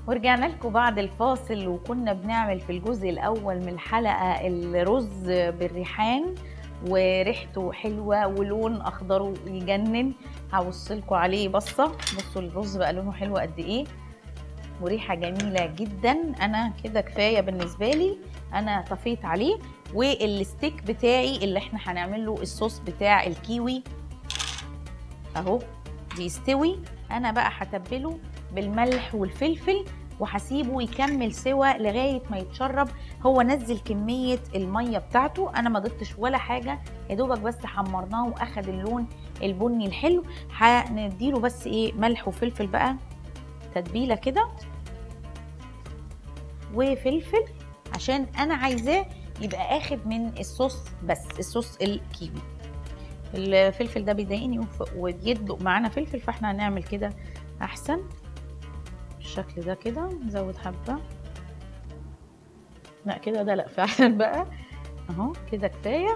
ورجعنا لكم بعد الفاصل وكنا بنعمل في الجزء الاول من الحلقه الرز بالريحان وريحته حلوه ولون اخضره يجنن هوصلكم عليه بصه بصوا الرز بقى لونه حلو قد ايه وريحه جميله جدا انا كده كفايه بالنسبه لي انا طفيت عليه والستيك بتاعي اللي احنا هنعمل له الصوص بتاع الكيوي اهو بيستوي انا بقى هتبله بالملح والفلفل وهسيبه يكمل سوا لغايه ما يتشرب هو نزل كميه الميه بتاعته انا ما ضفتش ولا حاجه يا دوبك بس حمرناه واخد اللون البني الحلو هنديله بس ايه ملح وفلفل بقى تتبيله كده وفلفل عشان انا عايزاه يبقى اخد من الصوص بس الصوص الكيوي الفلفل ده بيضايقني وبيدلق معانا فلفل فاحنا هنعمل كده احسن بالشكل ده كده نزود حبه لا كده ده لا فعلا بقى اهو كده كفايه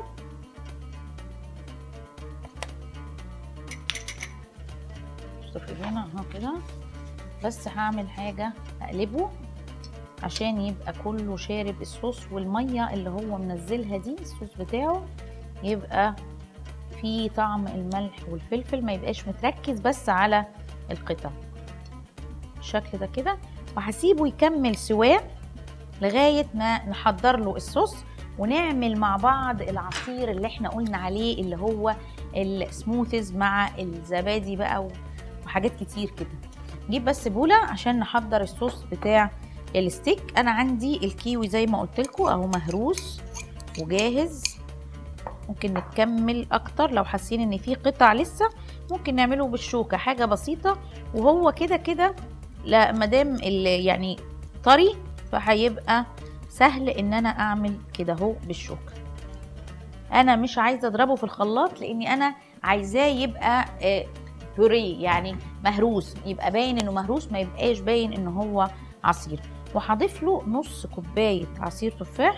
شوف هنا اهو كده بس هعمل حاجه اقلبه عشان يبقى كله شارب الصوص والميه اللي هو منزلها دي الصوص بتاعه يبقى فيه طعم الملح والفلفل ما يبقاش متركز بس على القطع بالشكل ده كده وهسيبه يكمل سواه لغايه ما نحضر له الصوص ونعمل مع بعض العصير اللي احنا قلنا عليه اللي هو السموثيز مع الزبادي بقى وحاجات كتير كده نجيب بس بوله عشان نحضر الصوص بتاع الستيك انا عندي الكيوي زي ما قلت لكم اهو مهروس وجاهز ممكن نكمل اكتر لو حاسين ان في قطع لسه ممكن نعمله بالشوكه حاجه بسيطه وهو كده كده لا مادام يعني طري فهيبقى سهل ان انا اعمل كده اهو بالشوكه انا مش عايزه اضربه في الخلاط لاني انا عايزاه يبقى بوريه يعني مهروس يبقى باين انه مهروس ما يبقاش باين ان هو عصير وهضيف له نص كوبايه عصير تفاح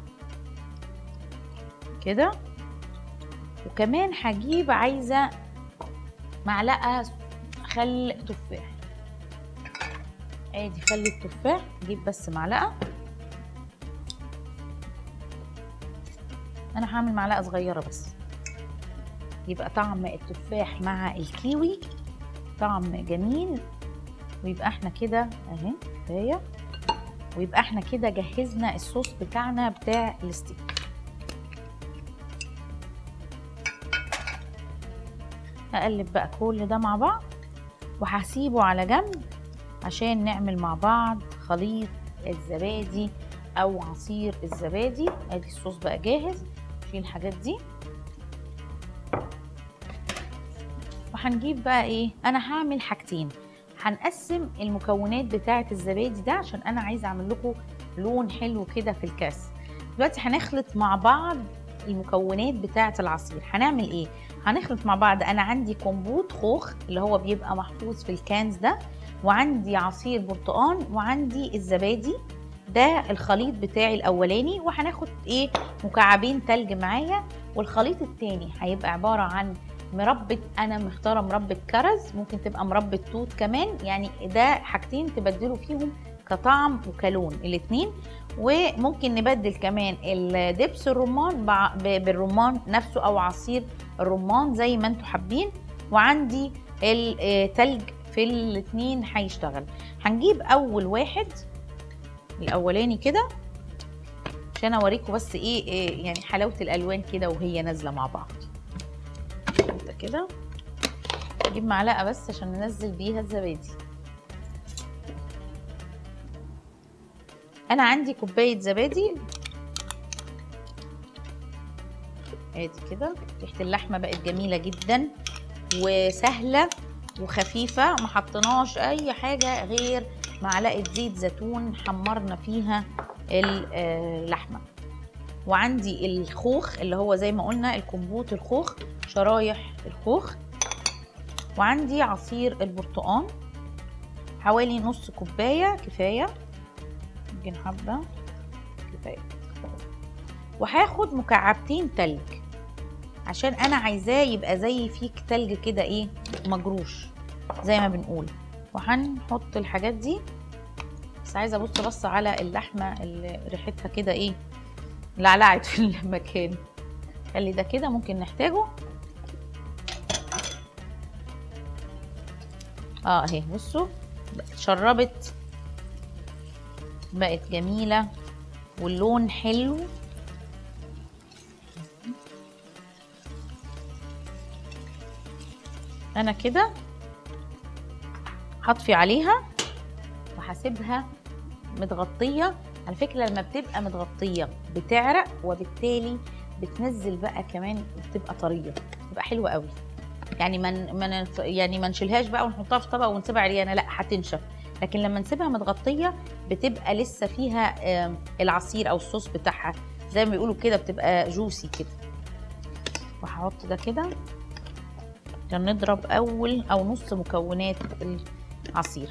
كده وكمان هجيب عايزه معلقه خل تفاح ادي خل التفاح اجيب بس معلقه انا هعمل معلقه صغيره بس يبقى طعم التفاح مع الكيوي طعم جميل ويبقى احنا كده اهي كفايه ويبقى احنا كده جهزنا الصوص بتاعنا بتاع الستيك هقلب بقى كل ده مع بعض وهسيبه على جنب عشان نعمل مع بعض خليط الزبادي او عصير الزبادي ادي الصوص بقى جاهز نشيل الحاجات دي وهنجيب بقى ايه انا هعمل حاجتين هنقسم المكونات بتاعه الزبادي ده عشان انا عايزه اعمل لكم لون حلو كده في الكاس دلوقتي هنخلط مع بعض المكونات بتاعه العصير هنعمل ايه هنخلط مع بعض انا عندي كومبوت خوخ اللي هو بيبقى محفوظ في الكانز ده وعندي عصير برتقان وعندي الزبادي ده الخليط بتاعي الاولاني وهناخد ايه مكعبين تلج معايا والخليط التاني هيبقى عباره عن مربى انا مختاره مربى كرز ممكن تبقى مربى توت كمان يعني ده حاجتين تبدلوا فيهم كطعم وكلون الاتنين وممكن نبدل كمان الدبس الرمان بالرمان نفسه او عصير الرمان زي ما انتم حابين وعندي التلج في الاتنين هيشتغل هنجيب اول واحد الاولاني كده عشان اوريكم بس ايه, إيه يعني حلاوه الالوان كده وهي نازله مع بعض انت كده نجيب معلقه بس عشان ننزل بيها الزبادي انا عندي كوبايه زبادي ادي كده ريحه اللحمه بقت جميله جدا وسهله وخفيفه ما حطيناش اي حاجه غير معلقه زيت زيتون حمرنا فيها اللحمه وعندي الخوخ اللي هو زي ما قلنا الكمبوت الخوخ شرايح الخوخ وعندي عصير البرتقان حوالي نص كوبايه كفايه يمكن حبه كفايه وهاخد مكعبتين تلج عشان انا عايزاه يبقى زي فيك تلج كده ايه مجروش زي ما بنقول وهنحط الحاجات دي بس عايزه ابص بص على اللحمه اللي ريحتها كده ايه لعلعت في المكان خلي ده كده ممكن نحتاجه اه اهي بصوا شربت بقت جميله واللون حلو انا كده هطفي عليها وهسيبها متغطيه على فكره لما بتبقى متغطيه بتعرق وبالتالي بتنزل بقى كمان بتبقى طريه بتبقى حلوه قوي يعني من من يعني ما نشيلهاش بقى ونحطها في طبق ونسيبها عريانه لا هتنشف لكن لما نسيبها متغطيه بتبقى لسه فيها العصير او الصوص بتاعها زي ما بيقولوا كده بتبقى جوسي كده وهحط ده كده عشان نضرب اول او نص مكونات العصير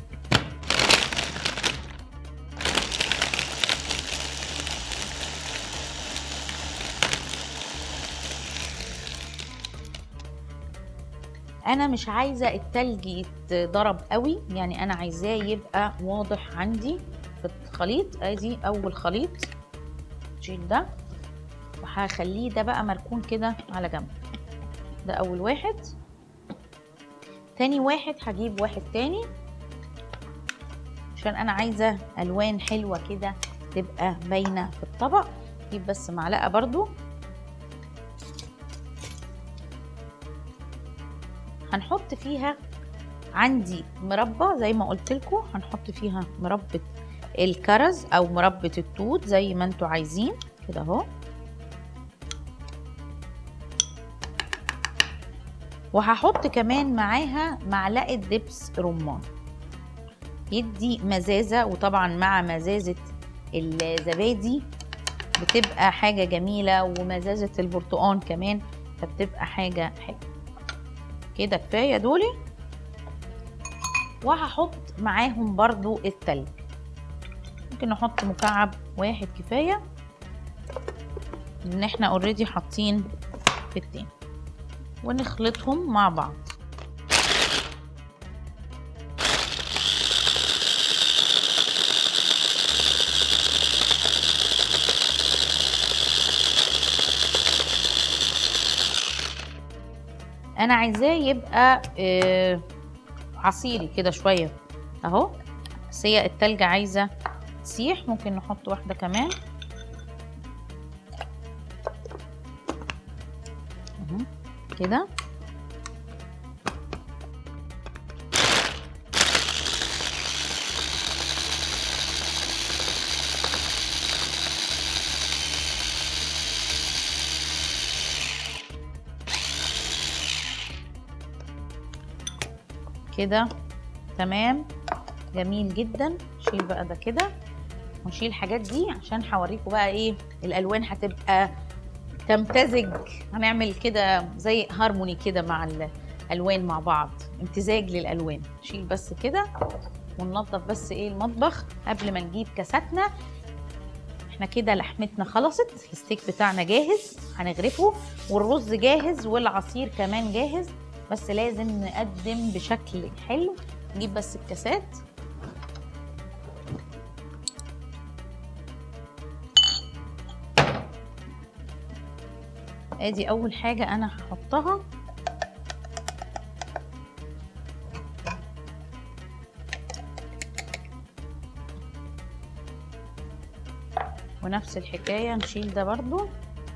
انا مش عايزه التلج يتضرب قوي يعني انا عايزاه يبقى واضح عندي في الخليط ادي اول خليط شيل ده وهخليه ده بقى مركون كده على جنب ده اول واحد تاني واحد هجيب واحد تاني عشان انا عايزه الوان حلوه كده تبقى باينه في الطبق اجيب بس معلقه برضو هنحط فيها عندي مربى زي ما قلت لكم هنحط فيها مربى الكرز او مربى التوت زي ما انتوا عايزين كده اهو وهحط كمان معاها معلقه دبس رمان يدي مزازه وطبعا مع مزازه الزبادي بتبقى حاجه جميله ومزازه البرتقان كمان فبتبقى حاجه حلوه كده كفايه دولي وهحط معاهم برضو التلج ممكن نحط مكعب واحد كفايه لان احنا اوريدي حاطين في التاني ونخلطهم مع بعض انا عايزاه يبقى آه عصيري كده شويه اهو بس هي التلج عايزه تسيح ممكن نحط واحده كمان اهو كده كده تمام جميل جدا شيل بقى ده كده ونشيل الحاجات دي عشان هوريكم بقى ايه الالوان هتبقى تمتزج هنعمل كده زي هارموني كده مع الالوان مع بعض امتزاج للالوان شيل بس كده وننظف بس ايه المطبخ قبل ما نجيب كاساتنا احنا كده لحمتنا خلصت الستيك بتاعنا جاهز هنغرفه والرز جاهز والعصير كمان جاهز بس لازم نقدم بشكل حلو نجيب بس الكاسات ادي اول حاجه انا هحطها ونفس الحكايه نشيل ده برضو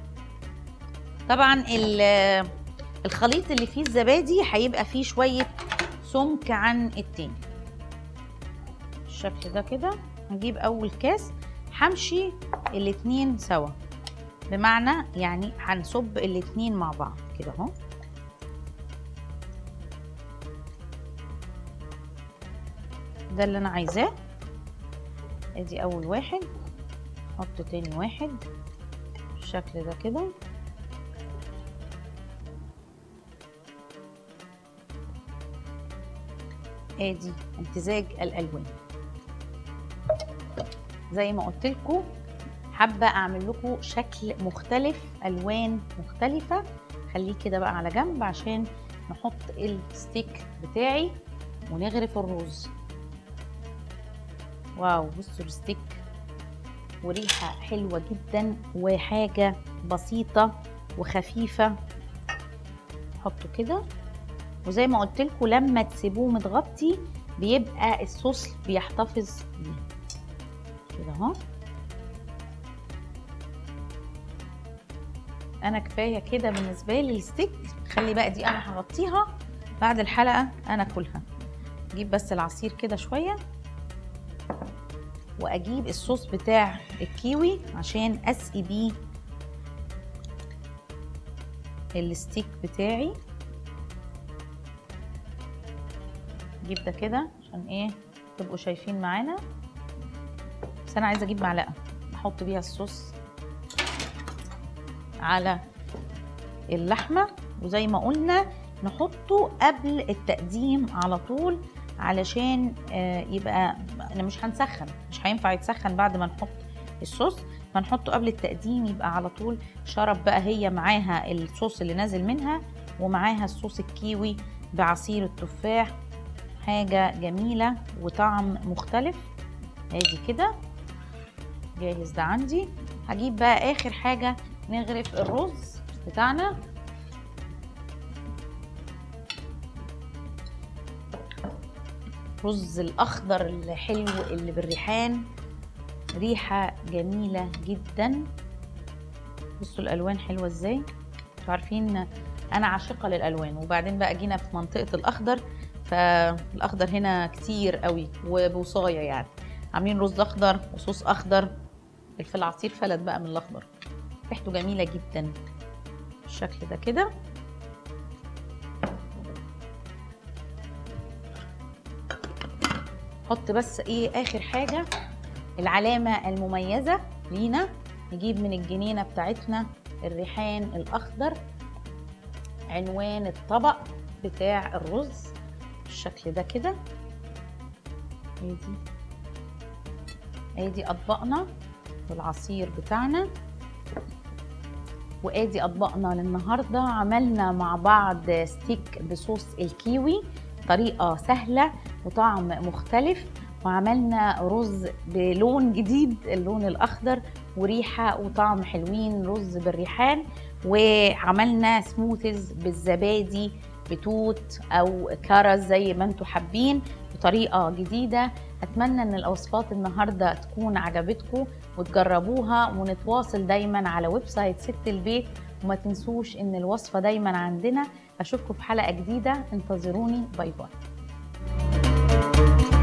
طبعا الخليط اللي فيه الزبادي هيبقى فيه شويه سمك عن التاني بالشكل ده كده هجيب اول كاس همشي الاتنين سوا بمعنى يعني هنصب الاتنين مع بعض كده اهو ده اللي انا عايزاه ادي اول واحد احط تاني واحد بالشكل ده كده ادي امتزاج الالوان زي ما قلت لكم حابه اعمل لكم شكل مختلف الوان مختلفه خليه كده بقى على جنب عشان نحط الستيك بتاعي ونغرف الرز واو بصوا الستيك وريحة حلوة جدا وحاجة بسيطة وخفيفة حطوا كده وزي ما قلت لكم لما تسيبوه متغطي بيبقى الصوص بيحتفظ بيه كده اهو انا كفايه كده بالنسبه لي الستيك خلي بقى دي انا هغطيها بعد الحلقه انا اكلها اجيب بس العصير كده شويه واجيب الصوص بتاع الكيوي عشان اسقي بيه الستيك بتاعي اجيب ده كده عشان ايه تبقوا شايفين معانا بس انا عايزه اجيب معلقه احط بيها الصوص على اللحمه وزي ما قلنا نحطه قبل التقديم على طول علشان يبقى انا مش هنسخن مش هينفع يتسخن بعد ما نحط الصوص فنحطه قبل التقديم يبقى على طول شرب بقى هي معاها الصوص اللي نازل منها ومعاها الصوص الكيوي بعصير التفاح حاجة جميلة وطعم مختلف ادي كده جاهز ده عندي هجيب بقى اخر حاجة نغرف الرز بتاعنا رز الاخضر الحلو اللي بالريحان ريحة جميلة جدا بصوا الالوان حلوة ازاي انتوا عارفين انا عاشقة للالوان وبعدين بقى جينا في منطقة الاخضر فالاخضر هنا كتير قوي وبوصايه يعني عاملين رز اخضر وصوص اخضر الفل العصير فلت بقى من الاخضر ريحته جميله جدا بالشكل ده كده حط بس ايه اخر حاجه العلامه المميزه لينا نجيب من الجنينه بتاعتنا الريحان الاخضر عنوان الطبق بتاع الرز بالشكل ده كده ادي ادي اطباقنا والعصير بتاعنا وادي اطباقنا للنهارده عملنا مع بعض ستيك بصوص الكيوي طريقه سهله وطعم مختلف وعملنا رز بلون جديد اللون الاخضر وريحه وطعم حلوين رز بالريحان وعملنا سموثيز بالزبادي بتوت او كرز زي ما انتم حابين بطريقه جديده اتمنى ان الوصفات النهارده تكون عجبتكم وتجربوها ونتواصل دايما على ويب سايت ست البيت وما تنسوش ان الوصفه دايما عندنا اشوفكم في حلقه جديده انتظروني باي باي